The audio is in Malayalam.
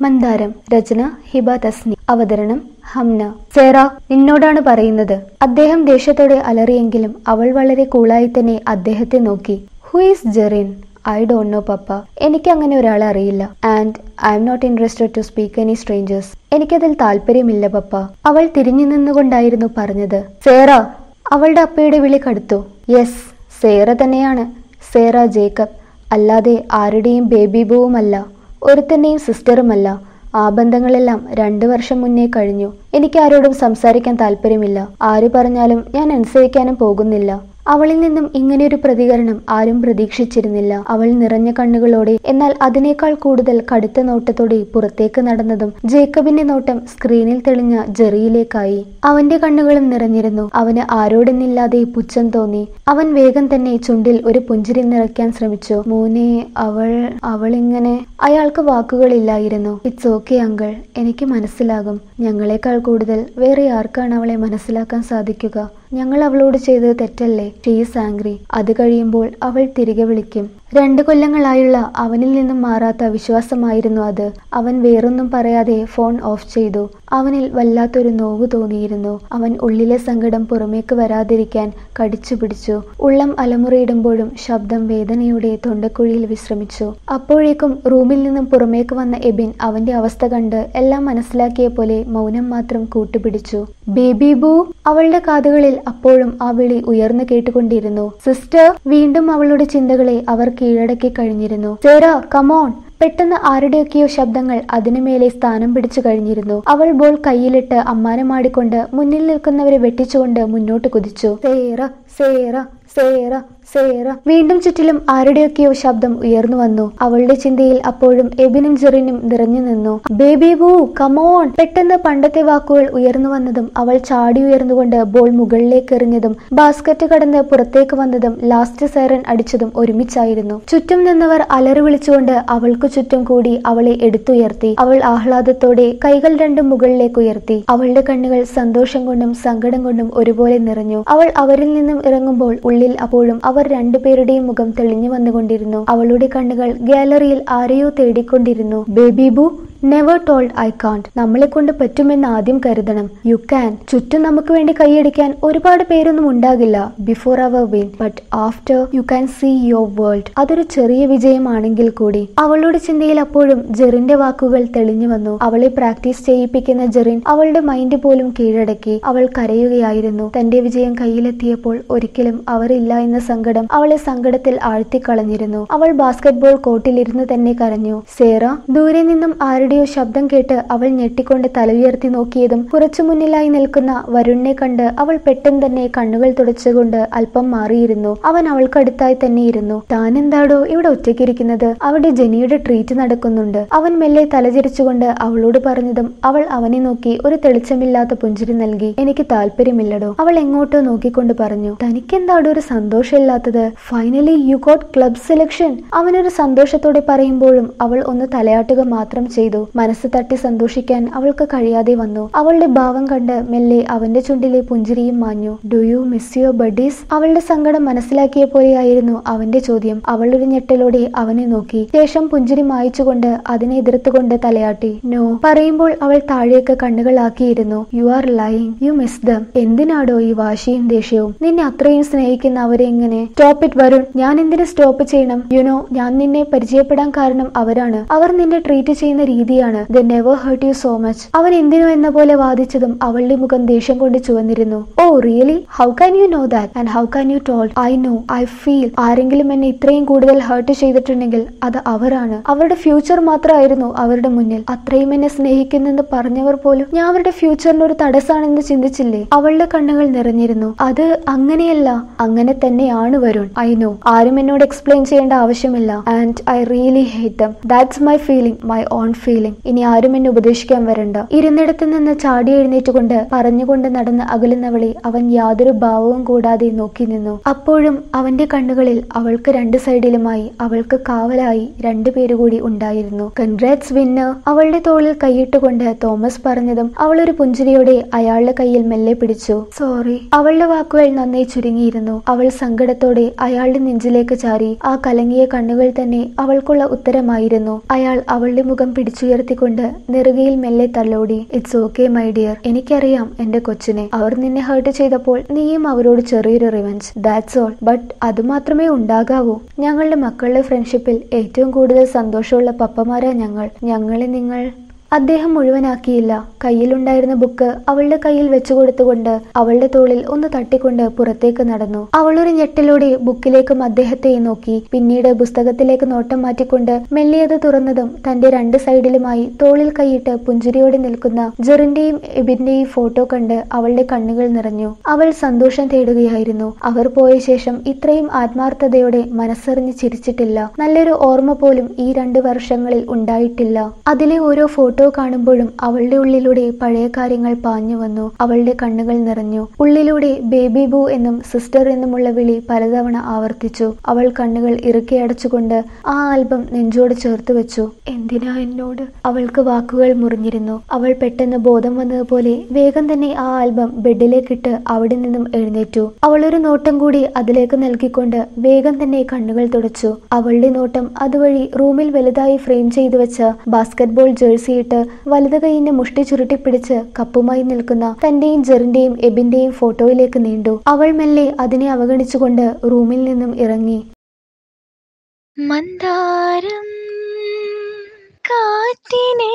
മന്ദാരം രചന ഹിബ തസ്നി അവതരണം ഹംന സേറ നിന്നോടാണ് പറയുന്നത് അദ്ദേഹം ദേഷ്യത്തോടെ അലറിയെങ്കിലും അവൾ വളരെ കൂളായി തന്നെ അദ്ദേഹത്തെ നോക്കി who is Jerin I don't know പപ്പ എനിക്ക് അങ്ങനെ ഒരാളെ അറിയില്ല and I'm not interested to speak any strangers എനിക്കതിൽ താല്പര്യമില്ല പപ്പ അവൾ തിരിഞ്ഞു നിന്നുകൊണ്ടായിരുന്നു പറഞ്ഞത് സേറ അവളുടെ അപ്പയുടെ വിളി കടുത്തു യെസ് സേറ തന്നെയാണ് സേറ ജേക്കബ് അല്ലാതെ ആരുടെയും ബേബി ബോവുമല്ല ഒരുത്തന്നെയും സിസ്റ്ററുമല്ല ആ ബന്ധങ്ങളെല്ലാം രണ്ടു വർഷം മുന്നേ കഴിഞ്ഞു എനിക്ക് ആരോടും സംസാരിക്കാൻ താല്പര്യമില്ല ആര് പറഞ്ഞാലും ഞാൻ അനുസരിക്കാനും പോകുന്നില്ല അവളിൽ നിന്നും ഇങ്ങനെയൊരു പ്രതികരണം ആരും പ്രതീക്ഷിച്ചിരുന്നില്ല അവൾ നിറഞ്ഞ കണ്ണുകളോടെ എന്നാൽ അതിനേക്കാൾ കൂടുതൽ കടുത്ത നോട്ടത്തോടെ പുറത്തേക്ക് നടന്നതും ജേക്കബിന്റെ നോട്ടം സ്ക്രീനിൽ തെളിഞ്ഞ ജെറിയിലേക്കായി അവന്റെ കണ്ണുകളും നിറഞ്ഞിരുന്നു അവന് ആരോടെന്നില്ലാതെ പുച്ഛം തോന്നി അവൻ വേഗം തന്നെ ചുണ്ടിൽ ഒരു പുഞ്ചിരി നിറയ്ക്കാൻ ശ്രമിച്ചു മോനെ അവൾ അവൾ ഇങ്ങനെ അയാൾക്ക് വാക്കുകളില്ലായിരുന്നു ഇറ്റ്സ് ഓക്കെ അങ്കിൾ എനിക്ക് മനസ്സിലാകും ഞങ്ങളെക്കാൾ കൂടുതൽ വേറെ ആർക്കാണ് അവളെ മനസ്സിലാക്കാൻ സാധിക്കുക ഞങ്ങൾ അവളോട് ചെയ്തത് തെറ്റല്ലേ ഷീസ് ആംഗ്രി അത് കഴിയുമ്പോൾ അവൾ തിരികെ വിളിക്കും രണ്ടു കൊല്ലങ്ങളായുള്ള അവനിൽ നിന്നും മാറാത്ത വിശ്വാസമായിരുന്നു അത് അവൻ വേറൊന്നും പറയാതെ ഫോൺ ഓഫ് ചെയ്തു അവനിൽ വല്ലാത്തൊരു നോവ് തോന്നിയിരുന്നു അവൻ ഉള്ളിലെ സങ്കടം പുറമേക്ക് വരാതിരിക്കാൻ കടിച്ചു പിടിച്ചു ഉള്ളം അലമുറയിടുമ്പോഴും ശബ്ദം വേദനയോടെ തൊണ്ടക്കുഴിയിൽ വിശ്രമിച്ചു അപ്പോഴേക്കും റൂമിൽ നിന്നും പുറമേക്ക് വന്ന എബിൻ അവന്റെ അവസ്ഥ കണ്ട് എല്ലാം മനസ്സിലാക്കിയ പോലെ മൗനം മാത്രം കൂട്ടുപിടിച്ചു ബേബി ബൂ അവളുടെ കാതുകളിൽ അപ്പോഴും ആ വിളി ഉയർന്നു കേട്ടുകൊണ്ടിരുന്നു സിസ്റ്റർ വീണ്ടും അവളുടെ ചിന്തകളെ അവർ കീഴടക്കി കഴിഞ്ഞിരുന്നു സേറ കമോൺ പെട്ടെന്ന് ആരുടെയൊക്കെയോ ശബ്ദങ്ങൾ അതിനുമേലെ സ്ഥാനം പിടിച്ചു കഴിഞ്ഞിരുന്നു അവൾ ബോൾ കയ്യിലിട്ട് അമ്മാനമാടിക്കൊണ്ട് മുന്നിൽ നിൽക്കുന്നവരെ വെട്ടിച്ചുകൊണ്ട് മുന്നോട്ട് കുതിച്ചു സേറ സേറ സേറ സേറ വീണ്ടും ചുറ്റിലും ആരുടെയൊക്കെയോ ശബ്ദം ഉയർന്നു വന്നു അവളുടെ ചിന്തയിൽ അപ്പോഴും എബിനും ജെറിനും നിറഞ്ഞു നിന്നു ബേബി ബൂ കമോൺ പെട്ടെന്ന് പണ്ടത്തെ വാക്കുകൾ ഉയർന്നു വന്നതും അവൾ ചാടി ഉയർന്നുകൊണ്ട് ബോൾ മുകളിലേക്ക് എറിഞ്ഞതും ബാസ്ക്കറ്റ് കടന്ന് പുറത്തേക്ക് വന്നതും ലാസ്റ്റ് സൈറൻ അടിച്ചതും ഒരുമിച്ചായിരുന്നു ചുറ്റും നിന്നവർ അലറി വിളിച്ചുകൊണ്ട് അവൾക്ക് ചുറ്റും കൂടി അവളെ എടുത്തുയർത്തി അവൾ ആഹ്ലാദത്തോടെ കൈകൾ രണ്ടും മുകളിലേക്ക് ഉയർത്തി അവളുടെ കണ്ണുകൾ സന്തോഷം കൊണ്ടും സങ്കടം കൊണ്ടും ഒരുപോലെ നിറഞ്ഞു അവൾ അവരിൽ നിന്നും ഇറങ്ങുമ്പോൾ ഉള്ളിൽ അപ്പോഴും അവർ രണ്ടുപേരുടെയും മുഖം തെളിഞ്ഞു വന്നുകൊണ്ടിരുന്നു അവളുടെ കണ്ണുകൾ ഗാലറിയിൽ ആരെയോ തേടിക്കൊണ്ടിരുന്നു baby but never told I can't നമ്മളെ കൊണ്ട് പറ്റുമെന്ന് ആദ്യം കരുതണം യു ക്യാൻ ചുറ്റും നമുക്ക് വേണ്ടി കൈയടിക്കാൻ ഒരുപാട് പേരൊന്നും ഉണ്ടാകില്ല before our win but after you can see your world അതൊരു ചെറിയ വിജയമാണെങ്കിൽ കൂടി അവളുടെ ചിന്തയിൽ അപ്പോഴും ജെറിന്റെ വാക്കുകൾ തെളിഞ്ഞു വന്നു അവളെ പ്രാക്ടീസ് ചെയ്യിപ്പിക്കുന്ന ജെറിൻ അവളുടെ മൈൻഡ് പോലും കീഴടക്കി അവൾ കരയുകയായിരുന്നു തന്റെ വിജയം കയ്യിലെത്തിയപ്പോൾ ഒരിക്കലും അവരില്ല എന്ന സങ്കടം അവളെ സങ്കടത്തിൽ ആഴ്ത്തിക്കളഞ്ഞിരുന്നു അവൾ ബാസ്കറ്റ്ബോൾ കോർട്ടിലിരുന്ന് തന്നെ കരഞ്ഞു സേറ ദൂരെ നിന്നും ആരുടെയോ ശബ്ദം കേട്ട് അവൾ ഞെട്ടിക്കൊണ്ട് തല ഉയർത്തി നോക്കിയതും കുറച്ചു മുന്നിലായി നിൽക്കുന്ന വരുണിനെ കണ്ട് അവൾ പെട്ടെന്ന് തന്നെ കണ്ണുകൾ തുടച്ചുകൊണ്ട് അല്പം മാറിയിരുന്നു അവൻ അവൾക്കടുത്തായി തന്നെ ഇരുന്നു താൻ എന്താടോ ഇവിടെ ഒറ്റയ്ക്കിരിക്കുന്നത് അവിടെ ജെനിയുടെ ട്രീറ്റ് നടക്കുന്നുണ്ട് അവൻ മെല്ലെ തലചിരിച്ചുകൊണ്ട് അവളോട് പറഞ്ഞതും അവൾ അവനെ നോക്കി ഒരു തെളിച്ചമില്ലാത്ത പുഞ്ചിരി നൽകി എനിക്ക് താല്പര്യമില്ലടോ അവൾ എങ്ങോട്ടോ നോക്കിക്കൊണ്ട് പറഞ്ഞു തനിക്കെന്താടോ ഒരു സന്തോഷമില്ലാത്തത് finally you got club selection അവനൊരു സന്തോഷത്തോടെ പറയുമ്പോഴും അവൾ ഒന്ന് തലയാട്ടുക മാത്രം ചെയ്തു മനസ്സ് തട്ടി സന്തോഷിക്കാൻ അവൾക്ക് കഴിയാതെ വന്നു അവളുടെ ഭാവം കണ്ട് മെല്ലെ അവന്റെ ചുണ്ടിലെ പുഞ്ചിരിയും മാഞ്ഞു do you miss your buddies അവളുടെ സങ്കടം മനസ്സിലാക്കിയ പോലെയായിരുന്നു അവന്റെ ചോദ്യം അവൾ ഒരു ഞെട്ടലോടെ അവനെ നോക്കി ശേഷം പുഞ്ചിരി മായിച്ചുകൊണ്ട് അതിനെ എതിർത്തുകൊണ്ട് തലയാട്ടി നോ പറയുമ്പോൾ അവൾ താഴേക്ക് കണ്ണുകളാക്കിയിരുന്നു you are lying you miss them എന്തിനാടോ ഈ വാശിയും ദേഷ്യവും നിന്നെ അത്രയും സ്നേഹിക്കുന്ന അവരെ എങ്ങനെ സ്റ്റോപ്പ് ഇറ്റ് വരുൺ ഞാൻ എന്തിനു സ്റ്റോപ്പ് ചെയ്യണം യുനോ ഞാൻ നിന്നെ പരിചയപ്പെടാൻ കാരണം അവരാണ് അവർ നിന്നെ ട്രീറ്റ് ചെയ്യുന്ന രീതിയാണ് they never hurt you so much അവൻ എന്തിനു എന്ന പോലെ വാദിച്ചതും അവളുടെ മുഖം ദേഷ്യം കൊണ്ട് ചുവന്നിരുന്നു oh really how can you know that and how can you told I know I feel ആരെങ്കിലും എന്നെ ഇത്രയും കൂടുതൽ ഹേർട്ട് ചെയ്തിട്ടുണ്ടെങ്കിൽ അത് അവരാണ് അവരുടെ ഫ്യൂച്ചർ മാത്രമായിരുന്നു അവരുടെ മുന്നിൽ അത്രയും എന്നെ സ്നേഹിക്കുന്നെന്ന് പറഞ്ഞവർ പോലും ഞാൻ അവരുടെ ഫ്യൂച്ചറിന് ഒരു തടസ്സമാണെന്ന് ചിന്തിച്ചില്ലേ അവളുടെ കണ്ണുകൾ നിറഞ്ഞിരുന്നു അത് അങ്ങനെയല്ല അങ്ങനെ തന്നെയാണ് വരുൺ ഐ നോ ആരും എന്നോട് എക്സ്പ്ലെയിൻ ചെയ്യേണ്ട ആവശ്യമില്ല and I really hate them that's my feeling my own feeling ഇനി ആരും എന്നെ ഉപദേശിക്കാൻ വരണ്ട ഇരുന്നിടത്ത് നിന്ന് ചാടി എഴുന്നേറ്റുകൊണ്ട് പറഞ്ഞുകൊണ്ട് നടന്ന് അകലുന്നവളെ അവൻ യാതൊരു ഭാവവും കൂടാതെ നോക്കി നിന്നു അപ്പോഴും അവന്റെ കണ്ണുകളിൽ അവൾക്ക് രണ്ട് സൈഡിലുമായി അവൾക്ക് കാവലായി രണ്ടുപേരു കൂടി ഉണ്ടായിരുന്നു കൺഗ്രാറ്റ്സ് വിന്നർ അവളുടെ തോളിൽ കൈയിട്ടുകൊണ്ട് തോമസ് പറഞ്ഞതും അവൾ ഒരു പുഞ്ചിരിയോടെ അയാളുടെ കയ്യിൽ മെല്ലെ പിടിച്ചു സോറി അവളുടെ വാക്കുകൾ നന്നായി ചുരുങ്ങിയിരുന്നു അവൾ സങ്കടത്തോടെ അയാളുടെ നെഞ്ചിലേക്ക് ചാരി ആ കലങ്ങിയ കണ്ണുകൾ തന്നെ അവൾക്കുള്ള ഉത്തരമായിരുന്നു അയാൾ അവളുടെ മുഖം പിടിച്ചു പിടിച്ചുയർത്തിക്കൊണ്ട് നെറുകയിൽ മെല്ലെ തലോടി ഇറ്റ്സ് ഓക്കെ മൈ ഡിയർ എനിക്കറിയാം എന്റെ കൊച്ചിനെ അവർ നിന്നെ ഹേർട്ട് ചെയ്തപ്പോൾ നീയും അവരോട് ചെറിയൊരു റിവഞ്ച് ദാറ്റ്സ് ഓൾ ബട്ട് അതുമാത്രമേ ഉണ്ടാകാവൂ ഞങ്ങളുടെ മക്കളുടെ ഫ്രണ്ട്ഷിപ്പിൽ ഏറ്റവും കൂടുതൽ സന്തോഷമുള്ള പപ്പമാരാ ഞങ്ങൾ ഞങ്ങളെ നിങ്ങൾ അദ്ദേഹം മുഴുവനാക്കിയില്ല കയ്യിലുണ്ടായിരുന്ന ബുക്ക് അവളുടെ കയ്യിൽ വെച്ചു കൊടുത്തുകൊണ്ട് അവളുടെ തോളിൽ ഒന്ന് തട്ടിക്കൊണ്ട് പുറത്തേക്ക് നടന്നു അവളൊരു ഞെട്ടലോടെ ബുക്കിലേക്കും അദ്ദേഹത്തെയും നോക്കി പിന്നീട് പുസ്തകത്തിലേക്ക് നോട്ടം മാറ്റിക്കൊണ്ട് മെല്ലെ അത് തുറന്നതും തന്റെ രണ്ട് സൈഡിലുമായി തോളിൽ കൈയിട്ട് പുഞ്ചിരിയോടെ നിൽക്കുന്ന ജെറിന്റെയും എബിന്റെയും ഫോട്ടോ കണ്ട് അവളുടെ കണ്ണുകൾ നിറഞ്ഞു അവൾ സന്തോഷം തേടുകയായിരുന്നു അവർ പോയ ശേഷം ഇത്രയും ആത്മാർത്ഥതയോടെ മനസ്സറിഞ്ഞ് ചിരിച്ചിട്ടില്ല നല്ലൊരു ഓർമ്മ പോലും ഈ രണ്ട് വർഷങ്ങളിൽ ഉണ്ടായിട്ടില്ല അതിലെ ഓരോ ഫോട്ടോ കാണുമ്പോഴും അവളുടെ ഉള്ളിലൂടെ പഴയ കാര്യങ്ങൾ പാഞ്ഞു വന്നു അവളുടെ കണ്ണുകൾ നിറഞ്ഞു ഉള്ളിലൂടെ ബേബി ബൂ എന്നും സിസ്റ്റർ എന്നുമുള്ള വിളി പലതവണ ആവർത്തിച്ചു അവൾ കണ്ണുകൾ ഇറുക്കി അടച്ചുകൊണ്ട് ആ ആൽബം നെഞ്ചോട് ചേർത്ത് വെച്ചു എന്തിനാ എന്നോട് അവൾക്ക് വാക്കുകൾ മുറിഞ്ഞിരുന്നു അവൾ പെട്ടെന്ന് ബോധം വന്നതുപോലെ വേഗം തന്നെ ആ ആൽബം ബെഡിലേക്കിട്ട് അവിടെ നിന്നും എഴുന്നേറ്റു അവൾ ഒരു നോട്ടം കൂടി അതിലേക്ക് നൽകിക്കൊണ്ട് വേഗം തന്നെ കണ്ണുകൾ തുടച്ചു അവളുടെ നോട്ടം അതുവഴി റൂമിൽ വലുതായി ഫ്രെയിം ചെയ്തു വെച്ച ബാസ്കറ്റ്ബോൾ ജേഴ്സി ഇട്ട് വലത് കൈയിന്റെ മുഷ്ടി ചുരുട്ടിപ്പിടിച്ച് കപ്പുമായി നിൽക്കുന്ന തന്റെയും ജെറിന്റെയും എബിന്റെയും ഫോട്ടോയിലേക്ക് നീണ്ടു അവൾ മെല്ലെ അതിനെ അവഗണിച്ചുകൊണ്ട് റൂമിൽ നിന്നും ഇറങ്ങി മന്ദാരം കാറ്റിനെ